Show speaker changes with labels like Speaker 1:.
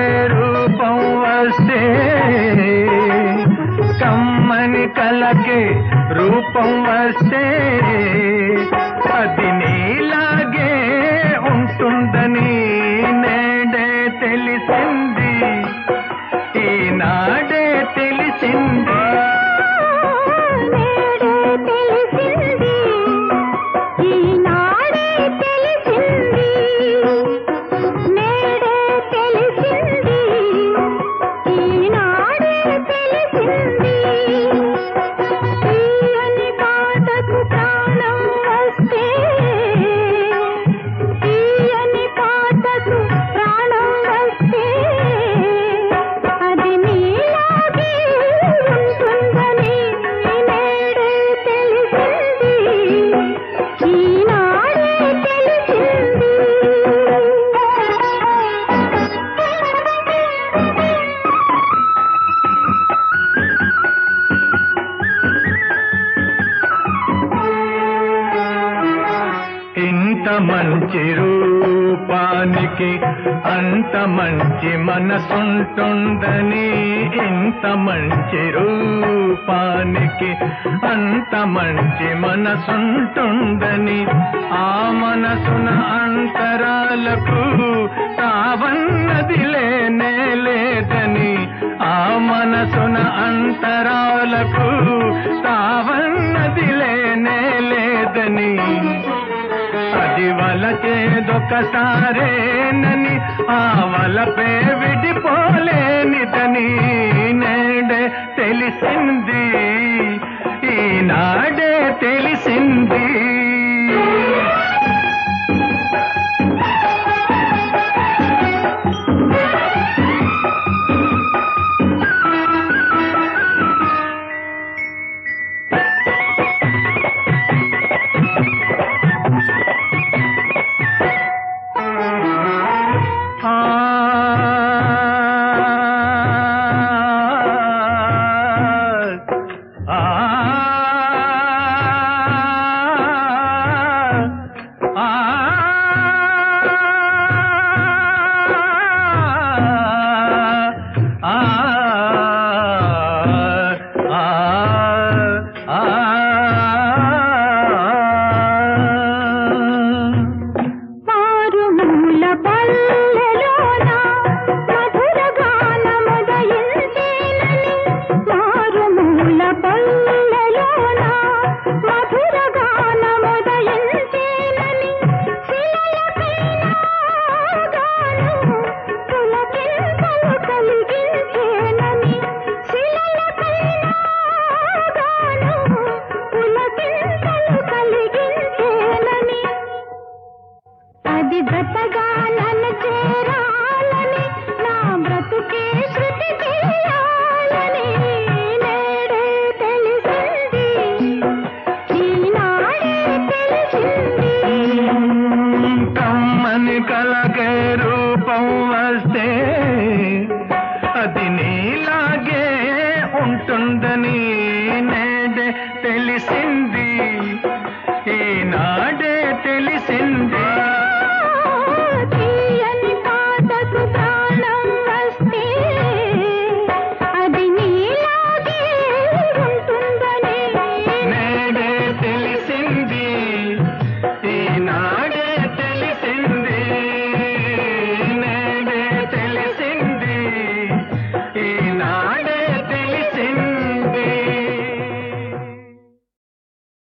Speaker 1: రూపం వస్తే కమ్మని కలకే రూపం వస్తే అది నీలాగే ఉంటుందని నేడే తెలిసింది ఈనాడే తెలిసింది
Speaker 2: నేడే తెలిసింది ఈనాడే తెలిసింది నేడే తెలిసింది ఈనాడే తెలిసింది తీయని పాటకు ప్రాణం వస్తే తీయని పాటకు ప్రాణం వస్తే అది నీలాగే ఉంటుందని నేడే తెలిసింది ఈనాడే తెలిసింది
Speaker 1: ఇంత మంచి రూపానికి అంత మంచి మనసుంటుందని ఇంత మంచి రూపానికి అంత మంచి మనసుంటుందని ఆ మనసున అంతరాలకు తావన్నది లేనే లేదని ఆ మనసున అంతరాలకు తావన్నది లేనే లేదని అది వలచేదొకసారేనని ఆ వలపే విడిపోలేనిదని నేడే తెలిసింది ఈనాడే తెలిసింది